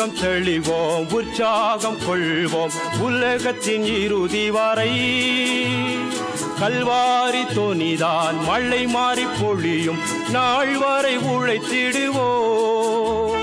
உறக்கம் தெளிவோம் உற்சாகம் கொள்வோம் உலகத்தின் இறுதி வரை கல்வாரி தொனிதான் மழை மாறி பொழியும் நாள் வரை உழைத்திடுவோம்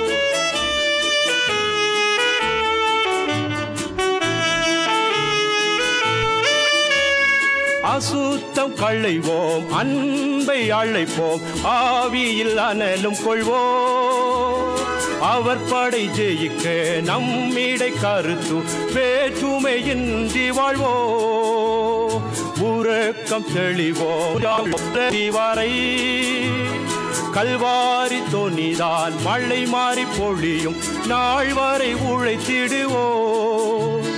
அசுத்தம் களைவோம் அன்பை அழைப்போம் ஆவியில் அனலும் கொள்வோம் அவர் படை ஜெயிக்க நம்மிடை கருத்து வேற்றுமையின்றி வாழ்வோம் உறக்கம் தெளிவோம் வரை கல்வாரி தொனிதான் மழை மாறி பொழியும் நாள் வரை உழைத்திடுவோம்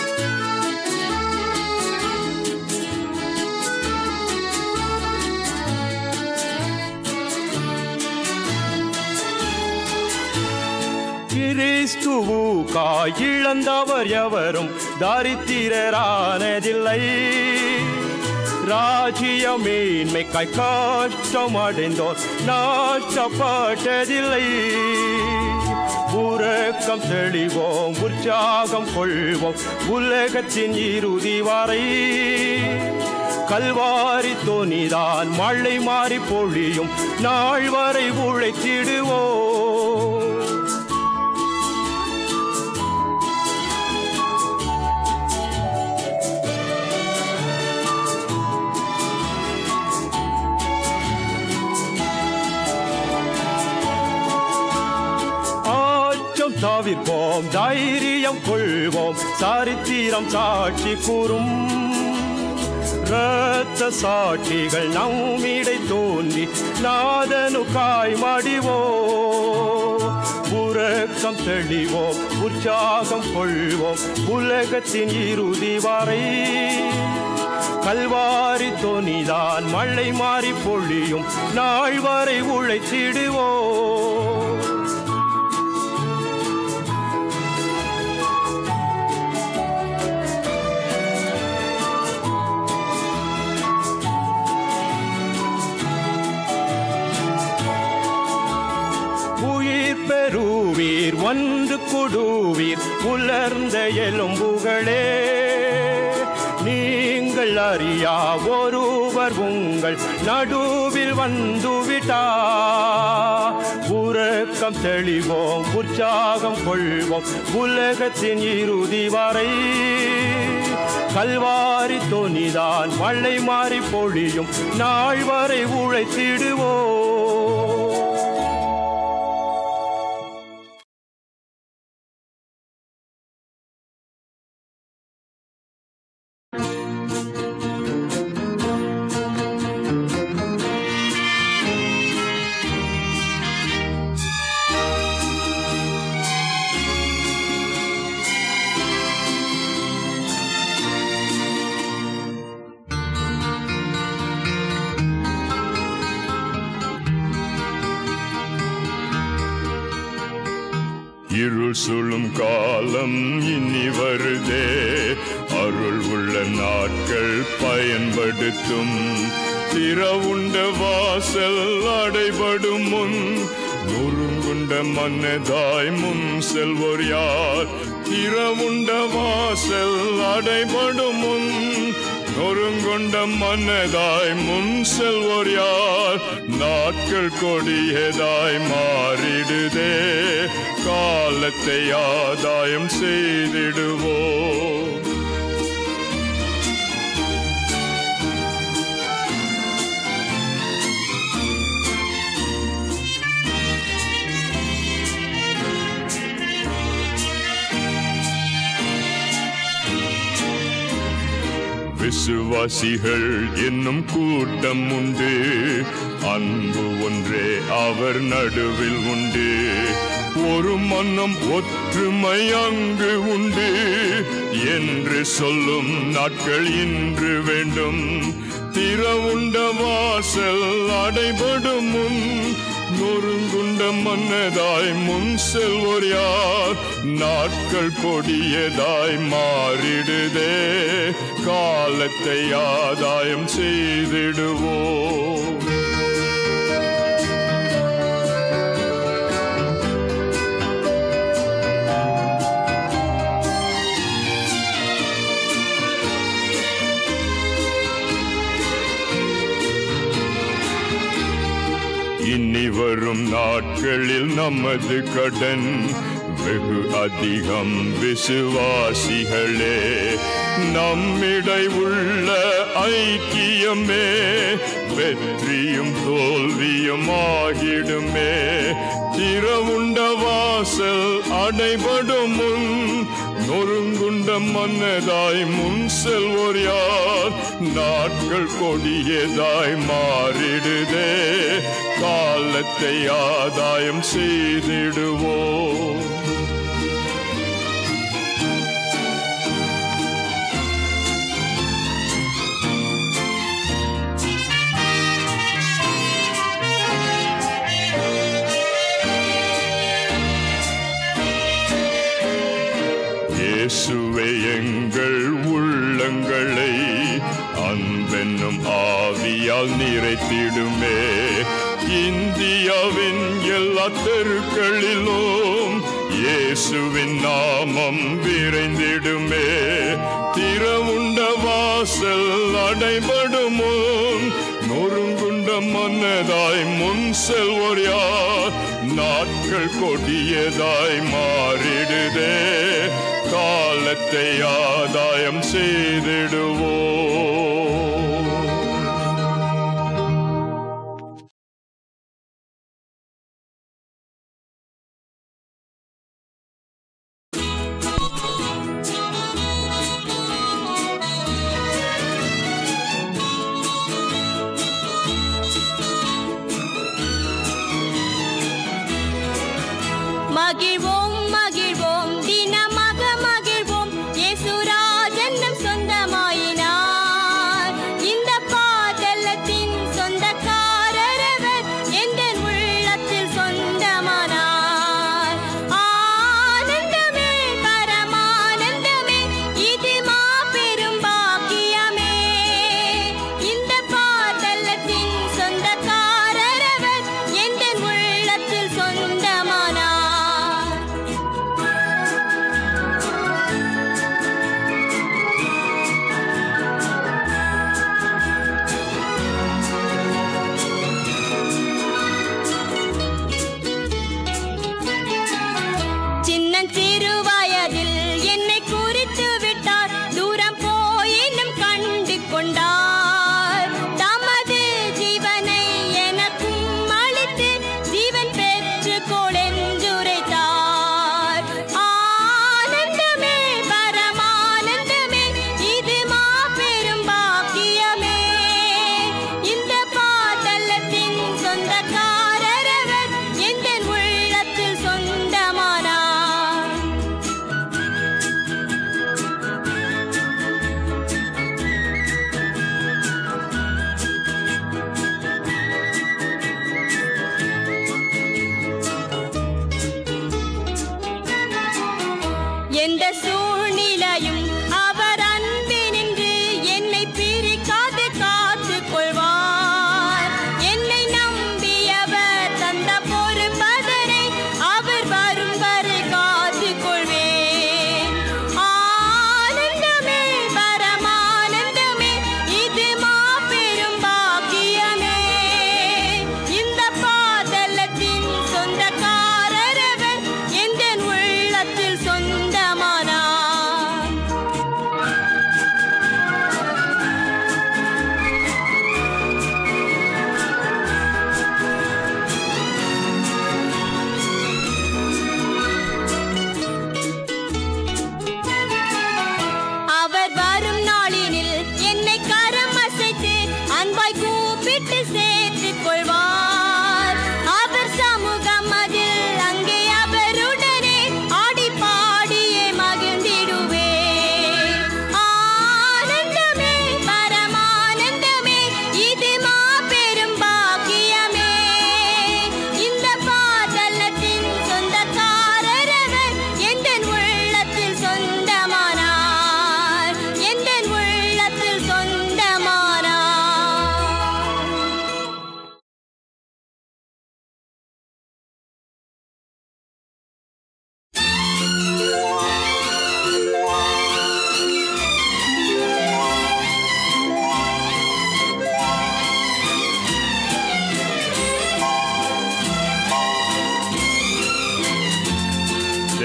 கிறிஸ்துவுக்காய் இழந்தவர் எவரும் தாரித்திரரானதில்லை ராஜ்ய மேன்மைக்காய் கஷ்டம் அடைந்தோர் நாட்டப்பட்டதில்லை உறக்கம் தெளிவோம் உற்சாகம் கொள்வோம் உலகத்தின் இறுதி வரை கல்வாரி தோனிதான் மழை மாறி பொழியும் நாள் வரை உழைத்திடுவோம் ஆச்சம் தவிர்ப்போம் தைரியம் கொள்வோம் சரித்திரம் சாட்சி கூறும் இரத்த சாட்சிகள் நம்மிடை தோன்றி நாதனுக்காய் மடிவோ உறக்கம் தெளிவோம் உற்சாகம் கொள்வோம் உலகத்தின் இறுதி வரை கல்வாரி தொனிதான் மழை மாறி பொழியும் நாள் வரை உழைத்திடுவோம் உயிர் பெறுவீர் ஒன்று கொடுவீர் உலர்ந்த எலும்புகளே நீங்கள் அறியா ஒருவர் உங்கள் நடுவில் வந்துவிட்டா உறக்கம் தெளிவோம் உற்சாகம் கொள்வோம் உலகத்தின் இறுதி வரை கல்வாரி தொனிதான் மழை மாறி பொழியும் நாள் வரை உழைத்திடுவோம் இருள் சுழும் காலம் இனி வருதே அருள் உள்ள நாட்கள் பயன்படுத்தும் திறவுண்ட வாசல் அடைபடும் முன் நொறுங்குண்ட மன்னதாய் முன் செல்வோர் யார் திறவுண்ட வாசல் அடைபடும் முன் நொறுங்கொண்ட மன்னதாய் முன் செல்வோர் யார் நாட்கள் கொடியதாய் மாறிடுதே காலத்தை ஆதாயம் செய்திடுவோம் விசுவாசிகள் என்னும் கூட்டம் உண்டு அன்பு ஒன்றே அவர் நடுவில் உண்டு ஒரு மன்னம் ஒற்றுமை அங்கு உண்டு என்று சொல்லும் நாட்கள் இன்று வேண்டும் திறவுண்ட வாசல் அடைபடும் முன் நொறுங்குண்ட மன்னதாய் முன் செல்வோர் யார் நாட்கள் கொடியதாய் மாறிடுதே காலத்தை ஆதாயம் செய்திடுவோம் இனிவரும் நாட்களில் நமது கடன் வெகு அதிகம் விசுவாசிகளே நம்மிடை உள்ள ஐக்கியமே வெற்றியும் தோல்வியும் ஆகிடுமே திறவுண்ட வாசல் அடைபடும் முன் நொறுங்குண்ட மன்னதாய் முன் செல்வோர் யார் நாட்கள் கொடியதாய் மாறிடுதே காலத்தை ஆதாயம் செய்திடுவோம் இயேசுவே எங்கள் உள்ளங்களை அன்பென்னும் ஆவியால் நிறைத்திடுமே இந்தியாவின் எல்லா தெருக்களிலும் இயேசுவின் நாமம் விரைந்திடுமே திறவுண்ட வாசல் அடைபடுமோ நொறுங்குண்ட மன்னதாய் முன் செல்வோர் யார் நாட்கள் கொடியதாய் மாறிடுதே காலத்தை ஆதாயம் செய்திடுவோம் மகிழ்வோம் மகிழ்வோம் தினமாக மகிழ்வோம் இயேசுராஜன் நம் சொந்தமாயினார் இந்த பாதலத்தின் சொந்தக்காரரவர் எந்த உள்ளத்தில் சொந்தமானார் ஆனந்தமே பரமானந்தமே இது மாபெரும் பாக்கியமே இந்த பாதலத்தின் சொந்தக்காரரவர் எந்த உள்ளத்தில் சொந்தமானார் சின்னஞ்சிறு வயதில் என்னை குறித்து விட்டார் தூரம் போயினும் கண்டு கொண்டார் தமது ஜீவனை எனக்கும் அளித்து ஜீவன் பெற்று கொளென்றுரைத்தார் ஆனந்தமே பரமானந்தமே இது மாபெரும் பாக்கியமே இந்த பாதலத்தின் சொந்தக்காரரவர் எந்த உள்ளத்தில் சொந்தமானார் எந்த சூழ்நிலையும் அவர் அன்பினின்று என்னை பிரிக்காது காத்துக் கொள்வார் என்னை நம்பியவர் தந்த பொறுப்பதனை அவர் வரும் வரை காத்துக் கொள்வேன் ஆனந்தமே பரமானந்தமே இது மாபெரும் பாக்கியமே இந்த பாதலத்தின் சொந்தக்காரரவர் எந்த உள்ளத்தில் சொந்தமானார் அவர் வரும் நாளினில் என்னை கரம் அசைத்து அன்பாய் கூப்பிட்டு சேர்த்துக் கொள்வார் அவர் சமூகம் அதில் அங்கே அவருடனே ஆடி பாடியே மகிழ்ந்திடுவே ஆனந்தமே பரமானந்தமே இது மாபெரும் பாக்கியமே இந்த பாதலத்தின் சொந்தக்காரரவர் எந்த உள்ளத்தில் சொந்தமானார் எந்த உள்ளத்தில் சொந்தமானார்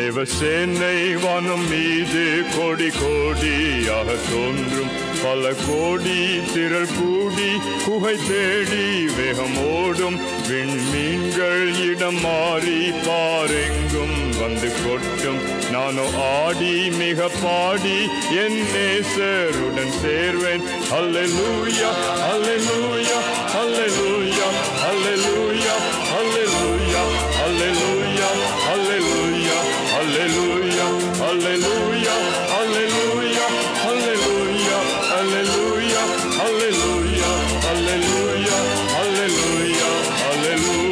தேவ சேனை வானம் மீது கோடி கோடியாக தோன்றும் பல கோடி திரள் கூடி குகை தேடி வேகம் ஓடும் விண்மீன்கள் இடம் மாறி பாரெங்கும் வந்து கொட்டும் நானோ ஆடி மிக பாடி என் நேசருடன் சேர்வேன் அல்லேலூயா அல்லேலூயா அல்லேலூயா அல்லேலூயா அல்லேலூயா அல்லேலூயா அல்லேலூயா அல்லேலூயா அல்லேலூயா அல்லேலூயா அல்லேலூயா அல்லேலூயா அல்லேலூயா அல்லேலூயா அல்லேலூயா அல்லேலூயா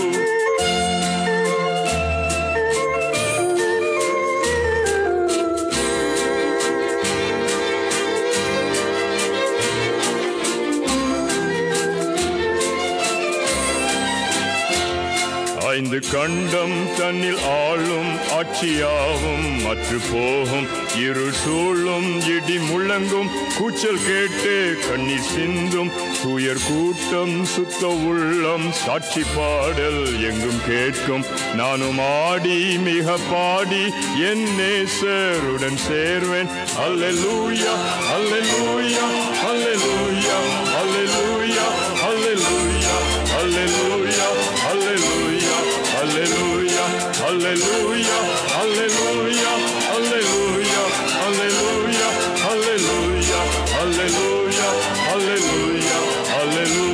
ஐந்து கண்டம் தன்னில் ஆளும் ஆட்சியாவும் மற்று போகும் இருள் சூழும் இடி முழங்கும் கூச்சல் கேட்டு கண்ணீர் சிந்தும் துயர் கூட்டம் சுத்த உள்ளம் சாட்சி பாடல் எங்கும் கேட்கும் நானும் ஆடி மிக பாடி என் நேசருடன் சேர்வேன் அல்லேலூயா அல்லேலூயா அல்லேலூயா அல்லேலூயா அல்லேலூயா அல்லேலூயா அல்லேலூயா அல்லேலூயா அல்லேலூயா அல்லேலூயா அல்லேலூயா அல்லேலூயா அல்லேலூயா அல்லேலூயா அல்லேலூயா அல்லேலூயா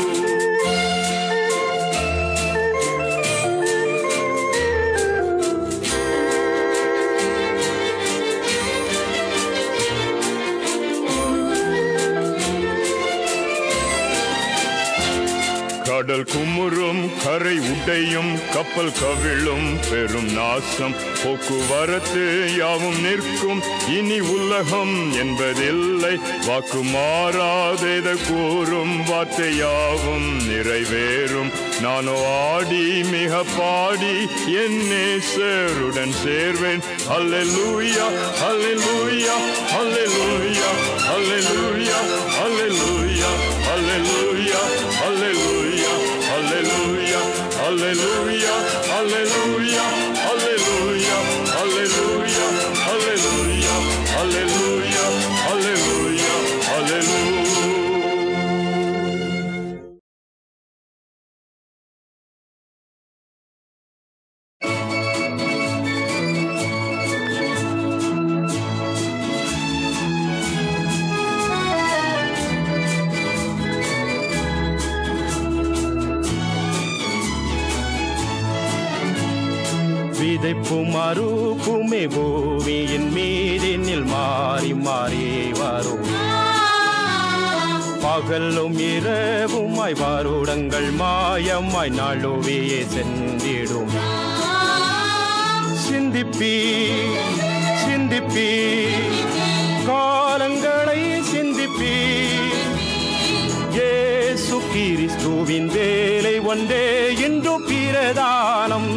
கடல் குமுறும் கரை உடையும் கப்பல் கவிழும் பெரும் நாசம் போக்குவரத்து யாவும் நிற்கும் இனி உலகம் என்பதில்லை வாக்கு மாறாதேத கூறும் வார்த்தை யாவும் நிறைவேறும் நானோ ஆடி மிக பாடி என் நேசருடன் சேர்வேன் அல்லேலூயா அல்லேலூயா அல்லேலூயா அல்லேலூயா அல்லேலூயா அல்லேலூயா அல்லேலூயா அல்லேலூயா அல்லேலூயா அல்லேலூயா அல்லேலூயா அல்லேலூயா அல்லேலூயா அல்லேலூயா அல்லேலூயா அல்லேலூயா விதைப்பும் அறுப்புமே பூமியின் மீதினில் மாறி மாறி வரும் பகலும் இரவுமாய் வருடங்கள் மாயமாய் நழுவியே சென்றிடும் சிந்திப்பி சிந்திப்பி காலங்களை சிந்திப்பி இயேசு கிறிஸ்துவின் வேலை ஒன்றே இன்று பிரதானம்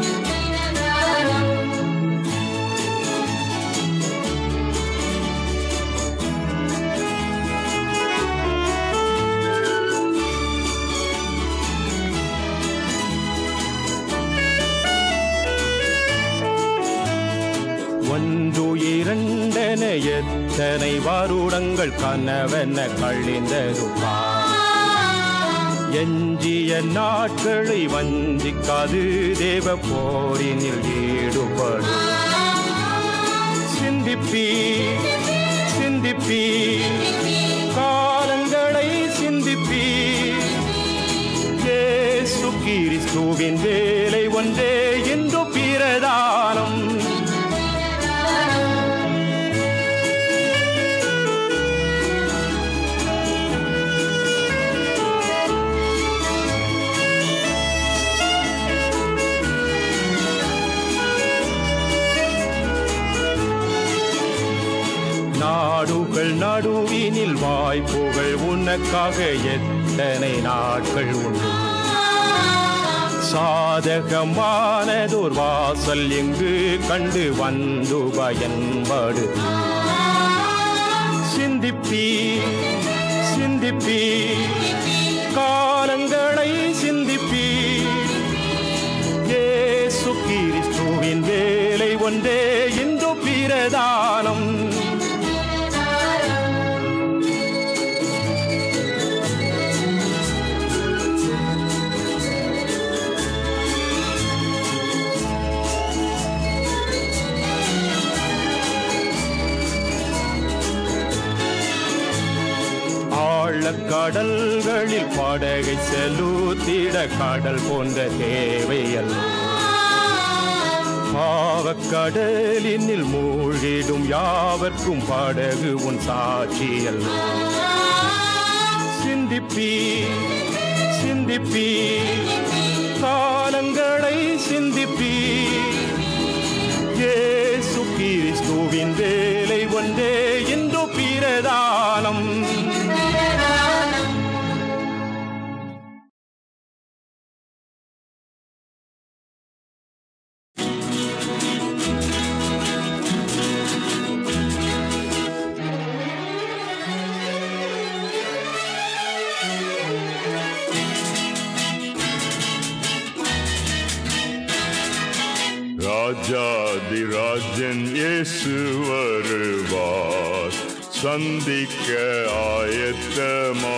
ஒன்று இரண்டென எத்தனை வருடங்கள் கனவென கழிந்ததுப்பா எஞ்சிய நாட்களை வஞ்சிக்காது தேவ போரினில் ஈடுபடும் சிந்திப்பி சிந்திப்பி காலங்களை சிந்திப்பி இயேசு கிறிஸ்துவின் வேலை ஒன்றே இன்று பிரதானம் நாடுகள் நடுவினில் வாய்ப்புகள் உனக்காக எத்தனை நாட்கள் உண்டு சாதகமானதோர் வாசல் எங்கு கண்டு வந்து பயன்படு சிந்திப்பி சிந்திப்பி காலங்களை சிந்திப்பி இயேசு கிறிஸ்துவின் வேலை ஒன்றே இன்று பிரதானம் ஆழக்கடல்களில் படகை செலுத்திட கடல் போன்ற தேவையல்ல பாவக்கடலினில் மூழ்கிடும் யாவர்க்கும் படகு உன் சாட்சியல்ல சிந்திப்பி சிந்திப்பி காலங்களை சிந்திப்பி இயேசு கிறிஸ்துவின் வேலை ஒன்றே இன்று பிரதானம் ராஜாதிராஜன் இயேசு வருவார் சந்திக்க ஆயத்தமா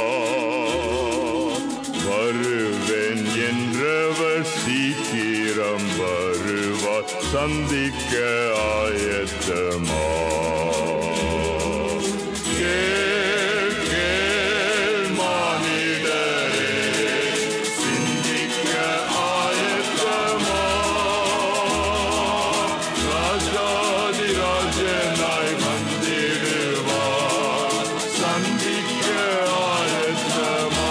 வருவேன் என்றவர் சீக்கிரம் வருவார் சந்திக்க ஆயத்தமா கேள், கேள் மானிடரே, சிந்திக்க ஆயத்தமா ராஜாதிராஜனாய் வந்திடுவார் சந்திக்க ஆயத்தமா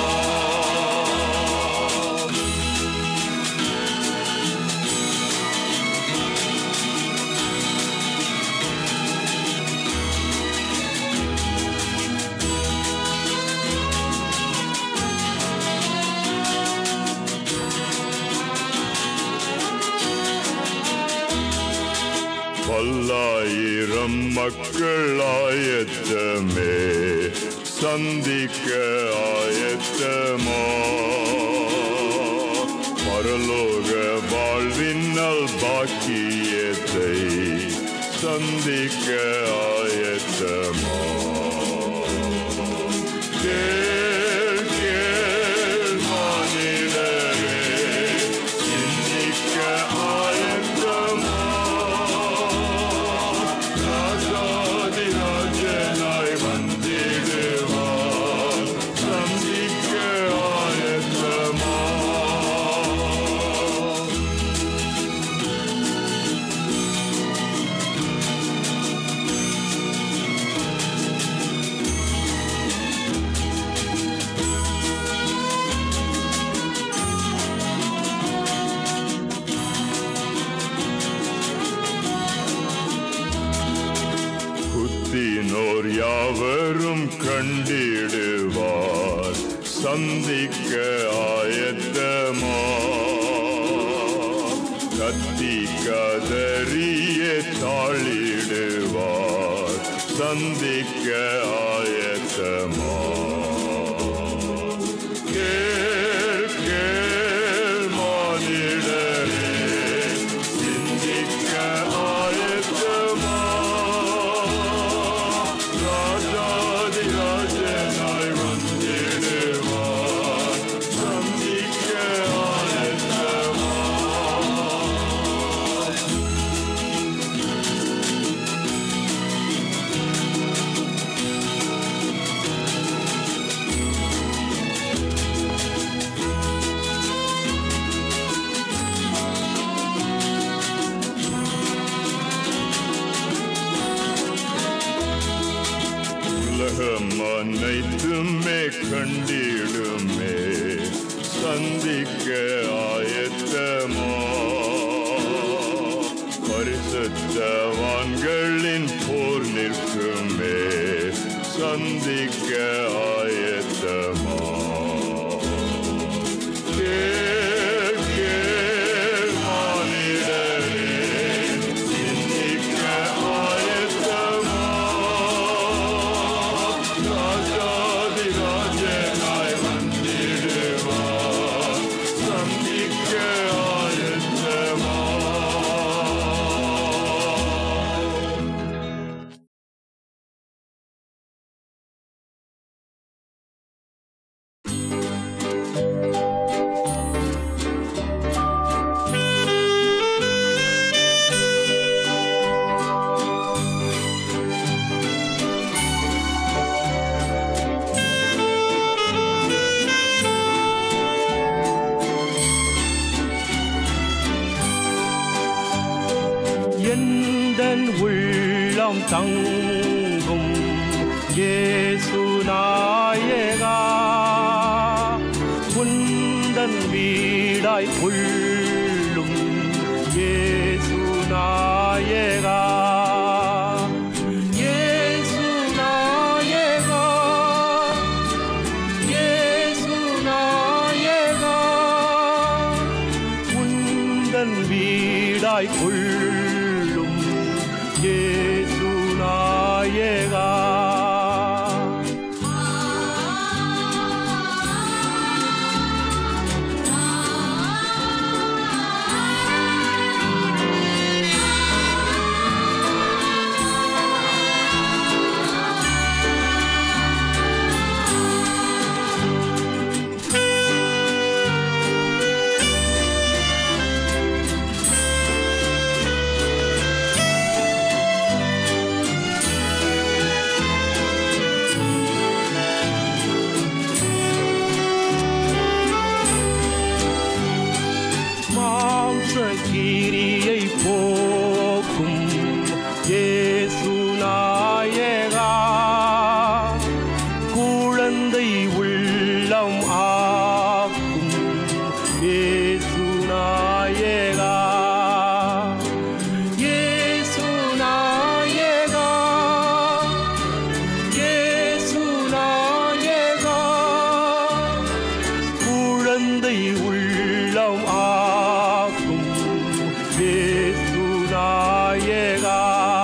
பல்லாயிரம் மக்கள் ஆயத்தமே சந்திக்க ஆயத்தமா பரலோக வாழ்வின்னல் பாக்கியத்தை சந்திக்க ஆயத்தமா கேள், கேள் மானிடரே, சிந்திக்க ஆயத்தமா ராஜாதிராஜனாய் வந்திடுவார் சந்திக்க ஆயத்தமா குத்தினோர் யாவரும் கண்டிடுவார் சந்திக்க ஆயத்தமா கத்தி கதறிய தாளிடுவார் சந்திக்க ஆயத்தமா கேள், கேள் மானிடரே, சிந்திக்க ஆயத்தமா ராஜாதிராஜனாய் வந்திடுவார் சந்திக்க ஆயத்தமா உலகம் அனைத்துமே கண்டிடுமே சந்திக்க ஆயத்தமா பரிசுத்தவான்களின் போர் நிற்குமே சந்திக்க ஆயத்தமா கேள், கேள் மானிடரே, சிந்திக்க ஆயத்தமா ராஜாதிராஜனாய் வந்திடுவார். சந்திக்க ஆயத்தமா உள்ளம் தங்கும் இயேசு நாயகா குந்தன் வீடாய் உள்ளும் இயேசு நாயகா இயேசு நாயகா இயேசு நாயகா உந்தன் வீடாய் கொள்ளும் இயேசு நாயகா மாம்ச கீரியை போக்கும் இயேசு நாயகா குழந்தை உள்ளம் ஆக்கும் இயேசு நாயகா இயேசு நாயகா இயேசு நாயகா குழந்தை உள்ளம் ஆக்கும் இயேசு நாயகா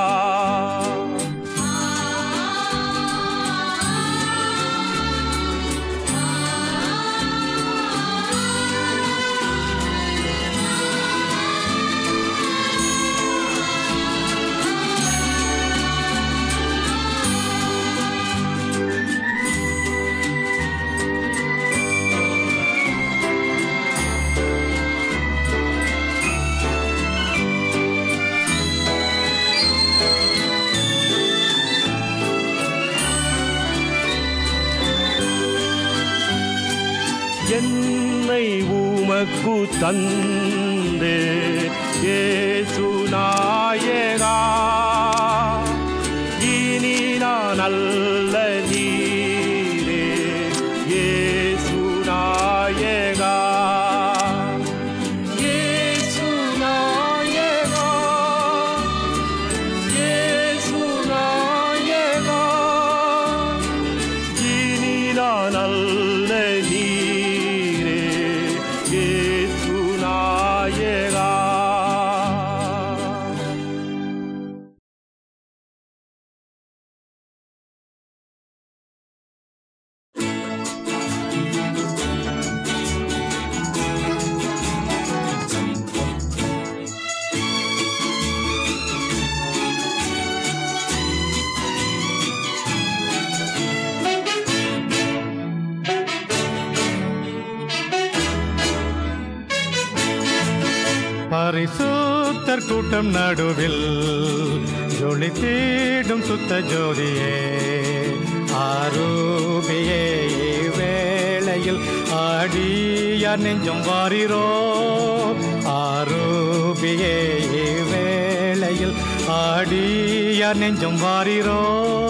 என்னை உமக்கு தந்தே இயேசு நாயகா இனி நான் அல்ல நீரே இயேசு நாயகா இயேசு நாயகா இயேசு நாயகா இனி நான் அல்ல நீரே இயேசு நாயகா பரிசுத்தர் கூட்டம் நடுவில் ஜொலி தேடும் சுத்த ஜோதியே ஆரூபியே வேளையில் ஆடியார் நெஞ்சம் வாரிரோ ஆரூபியே வேளையில் ஆடியார் நெஞ்சம் வாரிரோ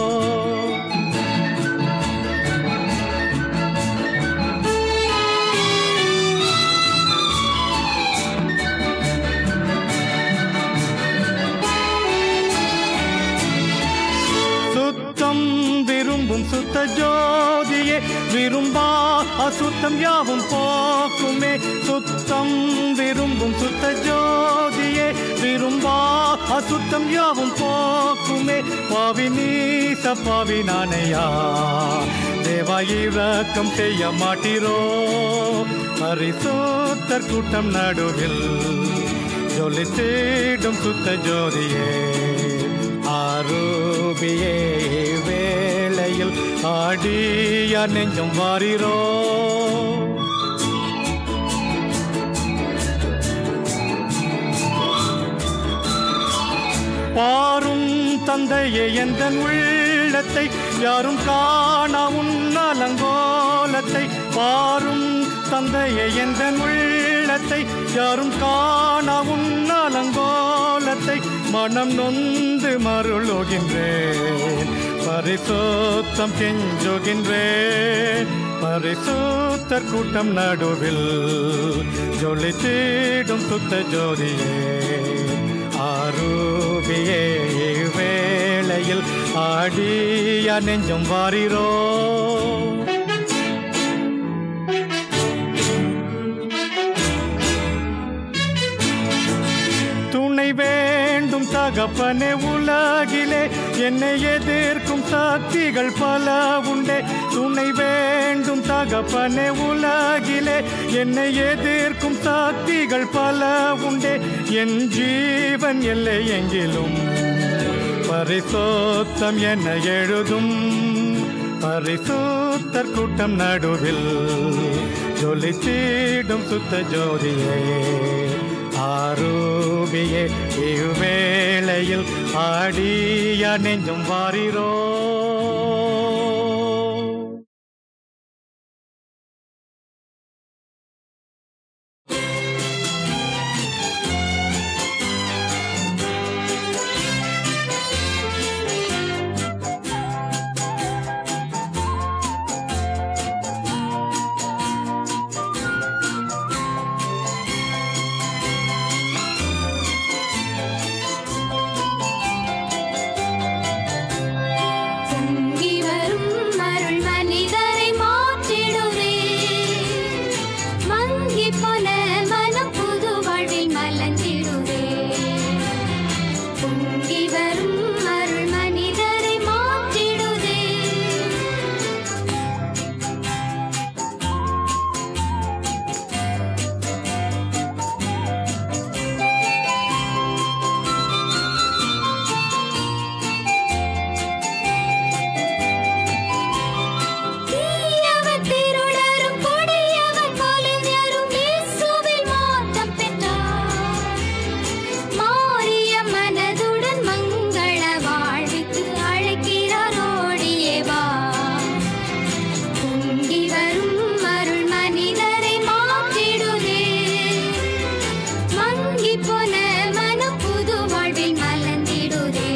சுத்தம் விரும்பும் சுத்த ஜோதியே விரும்பா அசுத்தம் யாவும் போக்குமே சுத்தம் விரும்பும் சுத்த ஜோதியே விரும்பா அசுத்தம் யாவும் போக்குமே பாவி நீச பாவி நானையா தேவா இரக்கம் செய்ய மாட்டீரோ பரிசுத்தர் கூட்டம் நடுவில் ஜொலி தேடும் சுத்த ஜோதியே ஆரூபியே வேளையில் ஆடியா நெஞ்சம் வாரிரோ பாரும் தந்தையே எந்த உள்ளத்தை யாரும் காண உன் அலங்கோலத்தை பாரும் தந்தையை எந்த உள்ளத்தை யாரும் காண உன்னலங்கோலத்தை மனம் நொந்து மருளுகின்றேன் பரிசுத்தம் கெஞ்சுகின்றேன் பரிசுத்தர் கூட்டம் நடுவில் ஜொலித்திடும் சுத்த ஜோதியே ஆரூபியே வேளையில் ஆடிய நெஞ்சம் வாரிரோ துணை வேண்டும் தகப்பனே உலகிலே என்னை எதிர்க்கும் சக்திகள் பல உண்டே துணை வேண்டும் தகப்பனே உலகிலே என்னை எதிர்க்கும் சக்திகள் பல உண்டே என் ஜீவன் எல்லை எங்கிலும் பரிசோத்தம் என எழுதும் பரிசுத்தர் கூட்டம் நடுவில் ஜொலித்திடும் சுத்த ஜோதியே ஆரூபியே இவ்வேளையில் ஆடிய நெஞ்சும் வாரிரோ பொங்கி வரும் அருள் மனிதரை மாற்றிடுவே மங்கி போன மனம் புது வாழ்வில் மலர்ந்திடுவே பொங்கி வரும் அருள் மனிதரை மாற்றிடுவே தீயவர் திருடரும் கொடியவர் கொலைஞரும் இயேசுவில் மாற்றம் பெற்றார். மாறிய மனதுடன் மங்கள வாழ்வுக்கு அழைக்கிறார் ஓடியே வா. பொங்கி வரும் அருள் மனிதரை மாற்றிடுதே. மங்கிப் போன மனம் புது வாழ்வில் மலர்ந்திடுதே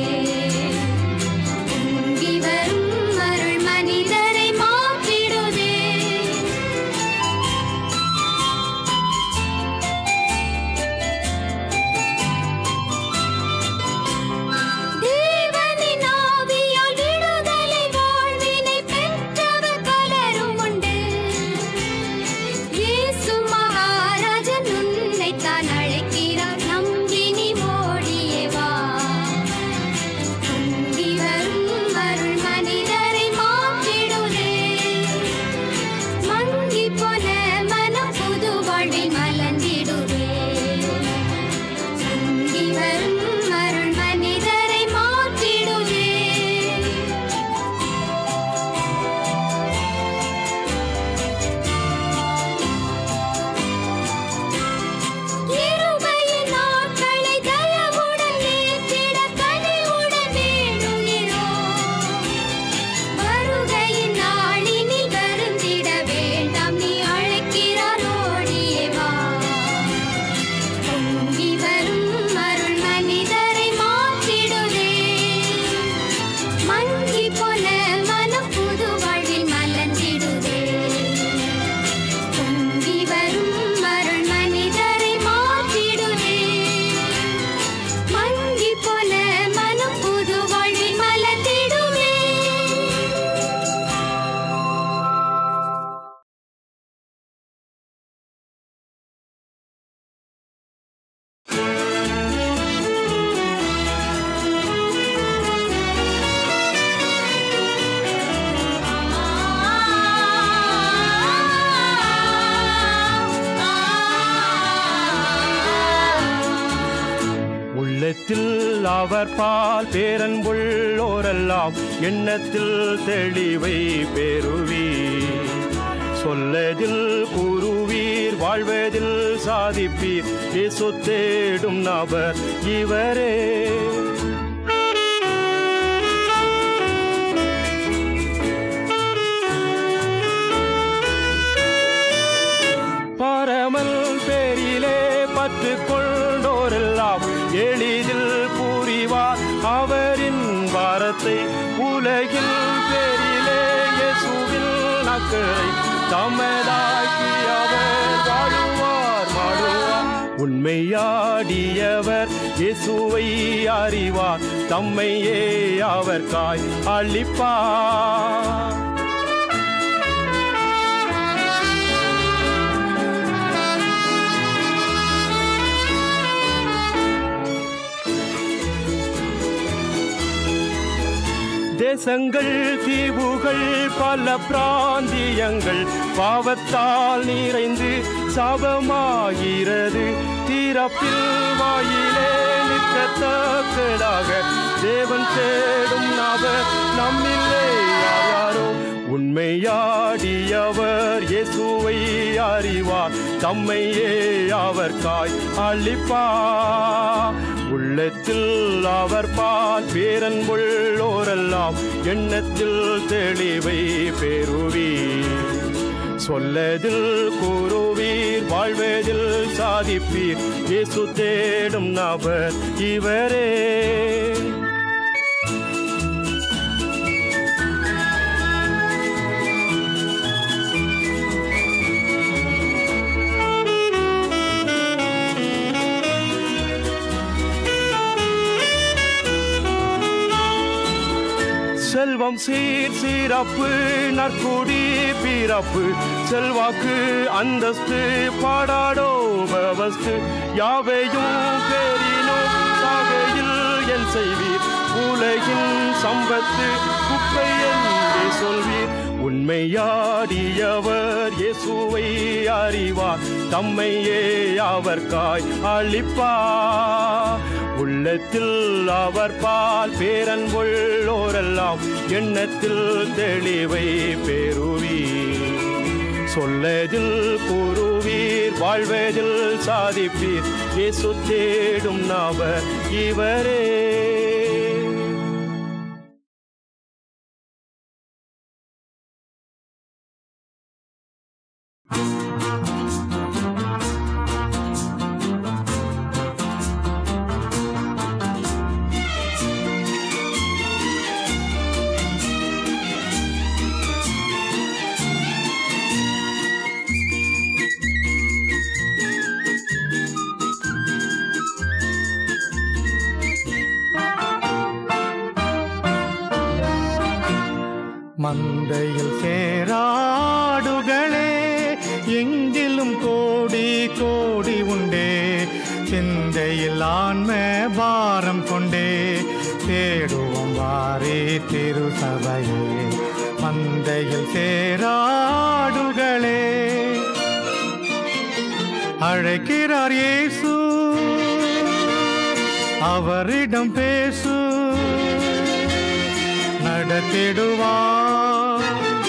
பொங்கி வரும் அருள் மனிதரை மாற்றிடுதே தேவனின் ஆவியால் விடுதலை வாழ்வினை பெற்றவர் பலரும் உண்டு இயேசு மகாராஜன் உன்னைத்தான் அழைக்கிறார் நம்பி நீ ஓடியே வா பொங்கி வரும் அருள் மனிதரை மாற்றிடுதே மங்கி போன மனம் புது வாழ்வில் மலர்ந்திடுதே பொங்கி வரும் அருள் மனிதரை மாற்றிடுதே கிருபையின் நாட்களை தயவுடன் ஏற்றிட கனிவுடன் வேண்டுகிறோம். வருகையின் நாளினில் வருந்திட வேண்டாம் நீ அழைக்கிறார் ஓடியே வா. பொங்கி வரும் அருள் மனிதரை மாற்றிடுதே. மங்கி போன மனம் புது வாழ்வில் மலர்ந்திடுதே பொங்கி வரும் அருள் மனிதரை மாற்றிடுதே மங்கி போன மனம் புது வாழ்வில் மலர்ந்திடுவே உள்ளத்தில் அவர் பால் பேரன்புள்ளோரெல்லாம் எண்ணத்தில் தெளிவை பெறுவீர் சொல்லதில் கூறுவீர் வாழ்வதில் சாதிப்பீர் இயேசு தேடும் நபர் இவரே காத்து கொண்டோரெல்லாம் எளிதில் புரிவார் அவரின் வாரத்தை உலகில் பேரிலே இயேசுவில் நக்கரை தமதாக்கி அவர் வாழுவார் வாழுவார் உண்மையாடியவர் இயேசுவை அறிவார் தம்மையே அவர் காய் அளிப்பார் தேசங்கள் தீவுகள் பல பிராந்தியங்கள் பாவத்தால் நிறைந்து சாபமாகிறது தீரப்பில் வாயிலே நிற்கத்தக்கதாக தேவன் தேடும் நபர் நம்மில்லை யாரோ உண்மையாடியவர் இயேசுவை அறிவார் தம்மையே அவர் காய் அளிப்பார் உள்ளத்தில் அவர் பால் பேரன்புள்ளோரெல்லாம் எண்ணத்தில் தெளிவை பெறுவீர் சொல்லதில் கூறுவீர் வாழ்வதில் சாதிப்பீர் இயேசு தேடும் நபர் இவரே செல்வம் சீர் சீரப்பு நற்குடி பிறப்பு செல்வாக்கு அந்தஸ்து பாடாடோ பவஸ்து யாவையும் பேரினோ சாகையில் என் செய்வீர் உலகின் சம்பத்து குப்பை என்றே சொல்வீர் உண்மையாடியவர் இயேசுவை அறிவார் தம்மையே அவர் காய் அளிப்பார் உள்ளத்தில் அவர் பால் பேரன்புள்ளோரெல்லாம் எண்ணத்தில் தெளிவை பெறுவீர் சொல்லதில் கூறுவீர் வாழ்வதில் சாதிப்பீர் இயேசு தேடும் நபர் இவரே மந்தையில் சேராடுகளே எங்கிலும் கோடி கோடி உண்டே சிந்தையில் ஆன்ம பாரம் கொண்டே தேடுவோம் வாரே திருசபையே மந்தையில் சேராடுகளே அழைக்கிறார் இயேசு அவரிடம் பேசு நடத்திடுவார்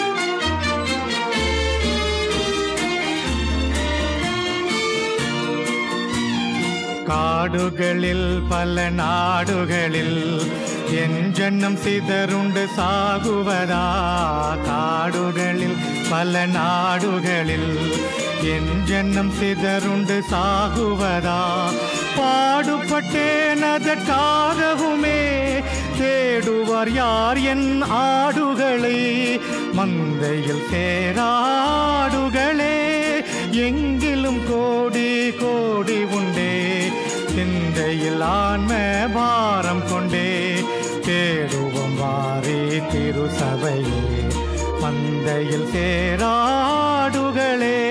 காடுகளில் பல நாடுகளில் என் ஜன்னம் சிதறுண்டு சாகுவதா காடுகளில் பல நாடுகளில் என் ஜன்னம் சிதறுண்டு சாகுவதா பாடுபட்டேன் அதற்காகவுமே தேடுவார் யார் என் ஆடுகளை மந்தையில் சேராடுகளே எங்கிலும் கோடி கோடி உண்டே சிந்தையில் ஆன்ம பாரம் கொண்டே தேடுவோம் வாரே திருசபையே மந்தையில் சேராடுகளே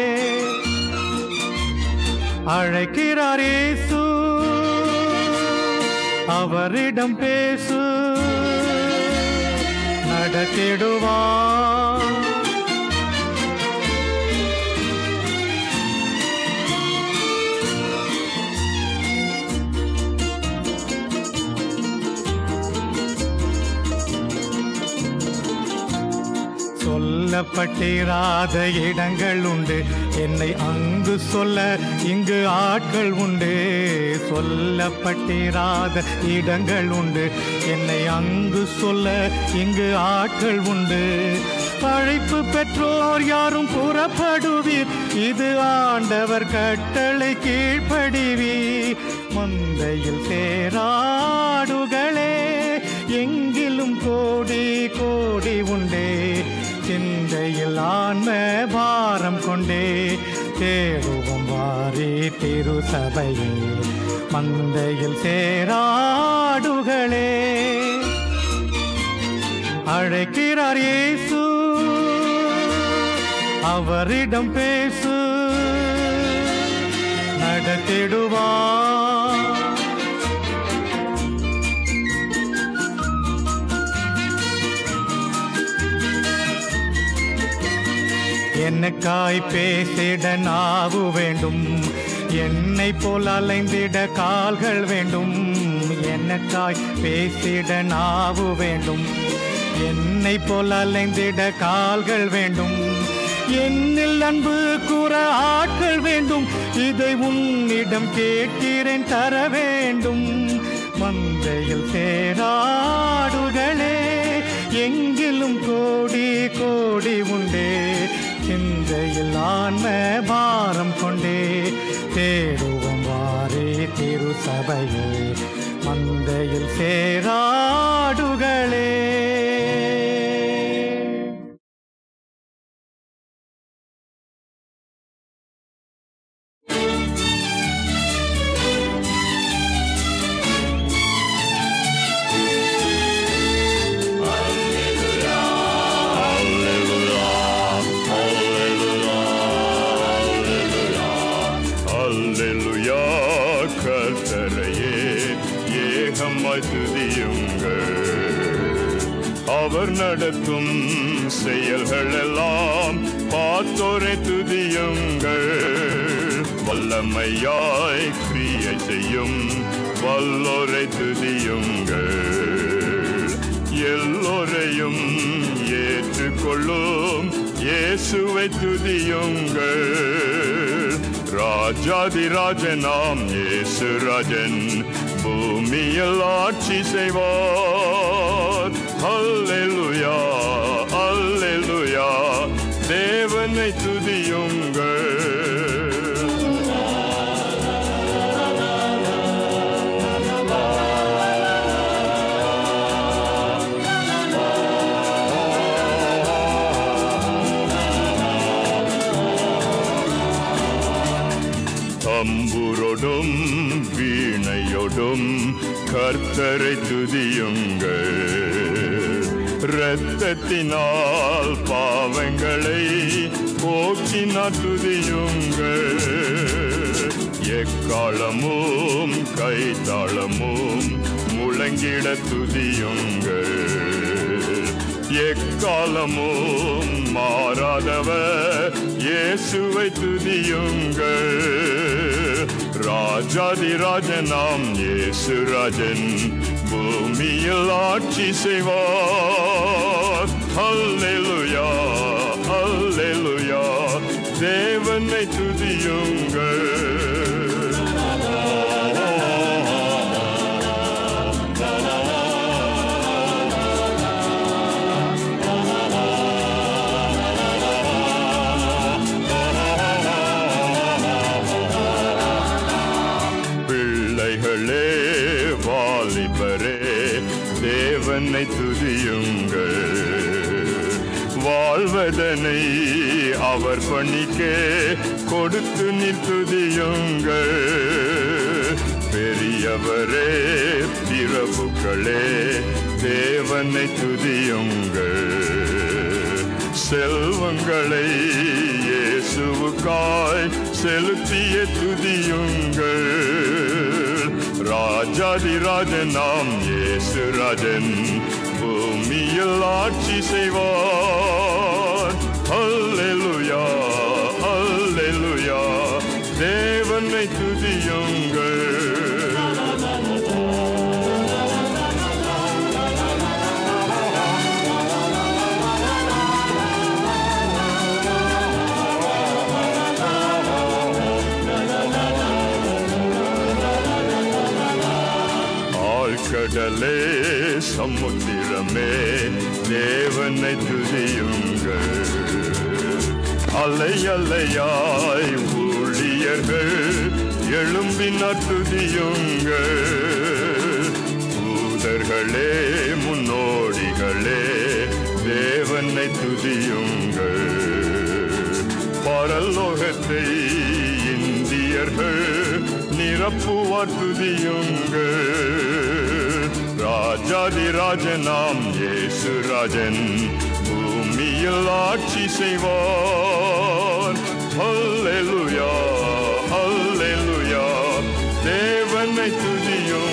அழைக்கிறார் இயேசு அவரிடம் பேசு நடத்திடுவார் சொல்லப்பட்டிராத இடங்கள் உண்டு என்னை அங்கு சொல்ல இங்கு ஆட்கள் உண்டு சொல்லப்பட்டிராத இடங்கள் உண்டு என்னை அங்கு சொல்ல இங்கு ஆட்கள் உண்டு அழைப்பு பெற்றோர் யாரும் புறப்படுவீர் இது ஆண்டவர் கட்டளை கீழ்ப்படிவீர் மந்தையில் சேராடுகளே எங்கிலும் கோடி கோடி உண்டே சிந்தையில் ஆன்ம பாரம் கொண்டே தேடுவோம் வாரி திருசபையே மந்தையில் சேராடுகளே அழைக்கிறார் இயேசு அவரிடம் பேசு நடத்திடுவார் என்னக்காய் பேசிட நாவு வேண்டும் என்னை போல் அலைந்திட கால்கள் வேண்டும் என்னக்காய் பேசிட நாவு வேண்டும் என்னை போல் அலைந்திட கால்கள் வேண்டும் என்னில் அன்பு கூற ஆட்கள் வேண்டும் இதை உன்னிடம் கேட்கிறேன் தர வேண்டும் மந்தையில் சேராடுகளே எங்கிலும் கோடி கோடி உண்டே சிந்தையில் ஆன்ம பாரம் கொண்டே தேடுவோம் வாரே திருசபையே மந்தையில் சேராடுகளே அல்லேலூயா கர்த்தரையே ஏகமாய் துதியுங்கள் அவர் நடத்தும் செயல்கள் எல்லாம் பார்த்தோரை துதியுங்கள் வல்லமையாய் கிரியை செய்யும் வல்லோரை துதியுங்கள் எல்லோரையும் ஏற்றுக்கொள்ளும் இயேசுவை துதியுங்கள் ராஜாதிராஜனாம் இயேசு ராஜன் பூமியில் ஆட்சி செய்வார் அல்லேலூயா அல்லேலூயா தேவனை துதியுங்கள் தம்புரோடும் வீணையோடும் கர்த்தரை துதியுங்கள் இரத்தத்தினால் பாவங்களை போக்கினார் துதியுங்கள் எக்காலமும் கைத்தாளமும் முழங்கிட துதியுங்கள் எக்காலமும் மாறாதவர் இயேசுவை துதியுங்கள் ராஜாதிராஜனாம் இயேசு ராஜன் பூமியில் ஆட்சி செய்வார் அல்லேலூயா அல்லேலூயா தேவனை துதியுங்கள் பிள்ளைகளே வாலிபரே தேவனை துதியுங்கள் வாழ்வதனை அவர் பணிக்கே கொடுத்து நிறுத்துதியுங்கள் பெரியவரே பிரபுக்களே தேவனை துதியுங்கள் செல்வங்களை இயேசுவுக்காய் செலுத்திய துதியுங்கள் ராஜாதிராஜனாம் இயேசு ராஜன் பூமியில் ஆட்சி செய்வார் அல்லேலூயா அல்லேலூயா தேவனை துதியுங்கள் கடலே சமுத்திரமே தேவனை துதியுங்கள் அலை அலையாய் ஊழியர்கள் எழும்பினார் துதியுங்கள் தூதர்களே முன்னோடிகளே தேவனை துதியுங்கள் பரலோகத்தை இந்தியர்கள் நிரப்புவார் துதியுங்கள் ராஜாதிராஜனாம் இயேசு ராஜன் பூமியில் ஆட்சி செய்வார் ஹல்லேலூயா ஹல்லேலூயா தேவனை துதியோ